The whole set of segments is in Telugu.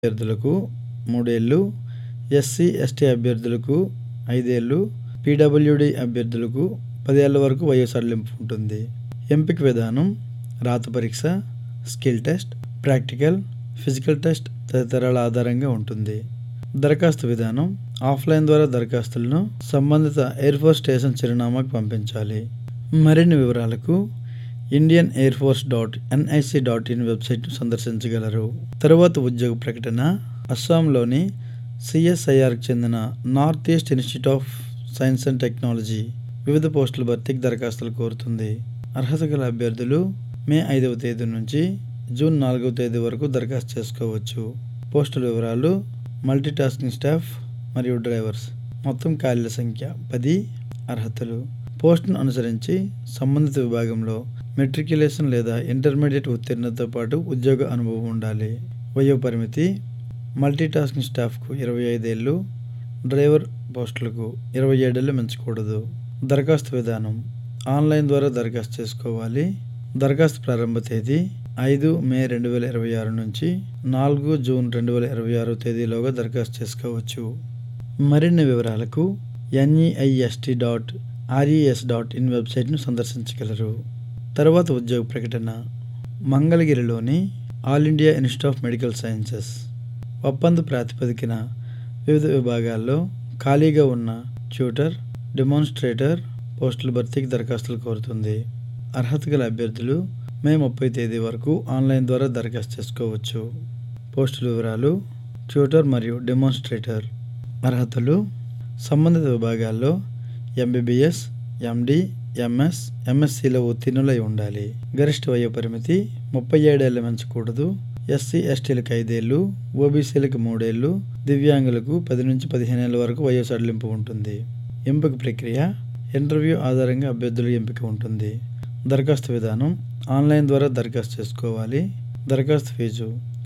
అభ్యర్థులకు మూడేళ్ళు ఎస్సీ ఎస్టీ అభ్యర్థులకు ఐదేళ్ళు పీడబ్ల్యూడి అభ్యర్థులకు పదేళ్ల వరకు వయో సడలింపు ఉంటుంది ఎంపిక విధానం రాత పరీక్ష skill test practical physical test తదితరాల ఆధారంగా ఉంటుంది దరఖాస్తు విధానం ఆఫ్లైన్ ద్వారా దరఖాస్తులను సంబంధిత ఎయిర్ ఫోర్స్ స్టేషన్ చిరునామాకు పంపించాలి మరిన్ని వివరాలకు Indian air force dot NIC dot in వెబ్సైట్ను సందర్శించగలరు తరువాత ఉద్యోగ ప్రకటన అస్సాంలోని సిఎస్ఐఆర్కి చెందిన north east institute of science and technology వివిధ పోస్టుల భర్తీకి దరఖాస్తులు కోరుతుంది అర్హత గల అభ్యర్థులు మే ఐదవ తేదీ నుంచి జూన్ నాలుగవ తేదీ వరకు దరఖాస్తు చేసుకోవచ్చు పోస్టుల వివరాలు మల్టీ టాస్కింగ్ స్టాఫ్ మరియు డ్రైవర్స్ మొత్తం ఖాళీల సంఖ్య పది అర్హతలు పోస్టును అనుసరించి సంబంధిత విభాగంలో మెట్రిక్యులేషన్ లేదా ఇంటర్మీడియట్ ఉత్తీర్ణతతో పాటు ఉద్యోగ అనుభవం ఉండాలి వయో పరిమితి మల్టీ టాస్కింగ్ స్టాఫ్కు ఇరవై ఐదేళ్ళు డ్రైవర్ పోస్టులకు ఇరవై ఏడేళ్ళు మించకూడదు దరఖాస్తు విధానం ఆన్లైన్ ద్వారా దరఖాస్తు చేసుకోవాలి దరఖాస్తు ప్రారంభ తేదీ ఐదు మే రెండు వేల ఇరవై ఆరు నుంచి నాలుగు జూన్ రెండు వేల ఇరవై ఆరు తేదీలోగా దరఖాస్తు చేసుకోవచ్చు మరిన్ని వివరాలకు NEIST dot RES dot in వెబ్సైట్ను సందర్శించగలరు తర్వాత ఉద్యోగ ప్రకటన మంగళగిరిలోని all India institute of medical sciences ఒప్పంద ప్రాతిపదికన వివిధ విభాగాల్లో ఖాళీగా ఉన్న ట్యూటర్ డెమాన్స్ట్రేటర్ పోస్టుల భర్తీకి దరఖాస్తులు కోరుతుంది అర్హత గల అభ్యర్థులు మే ముప్పై తేదీ వరకు ఆన్లైన్ ద్వారా దరఖాస్తు చేసుకోవచ్చు పోస్టుల వివరాలు ట్యూటర్ మరియు డెమాన్స్ట్రేటర్ అర్హతలు సంబంధిత విభాగాల్లో ఎంబీబీఎస్ ఎండి ఎంఎస్ ఎంఎస్సిలో ఉత్తీర్ణులై ఉండాలి గరిష్ట వయో పరిమితి ముప్పై ఏడేళ్ళు మించకూడదు ఎస్సీ ఎస్టీలకు ఐదేళ్ళు ఓబీసీలకు మూడేళ్ళు దివ్యాంగులకు పది నుంచి పదిహేను ఏళ్ళ వరకు వయో సడలింపు ఉంటుంది ఎంపిక ప్రక్రియ ఇంటర్వ్యూ ఆధారంగా అభ్యర్థుల ఎంపిక ఉంటుంది దరఖాస్తు విధానం ఆన్లైన్ ద్వారా దరఖాస్తు చేసుకోవాలి దరఖాస్తు ఫీజు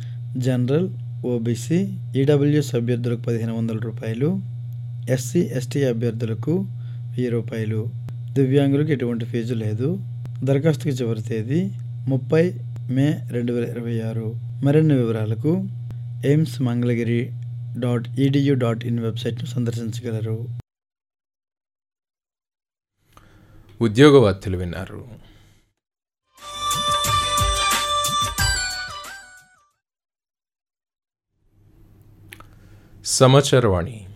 జనరల్ ఓబీసీ ఈడబ్ల్యూఎస్ అభ్యర్థులకు పదిహేను వందల రూపాయలు ఎస్సీ ఎస్టీ అభ్యర్థులకు వెయ్యి రూపాయలు దివ్యాంగులకు ఎటువంటి ఫీజు లేదు దరఖాస్తుకి చివరి తేదీ ముప్పై మే రెండు వేల ఇరవై ఆరు మరిన్ని వివరాలకు AIIMS Mangalagiri dot EDU dot in వెబ్సైట్ను సందర్శించగలరు ఉద్యోగ వార్తలు విన్నారు సమాచారవాణి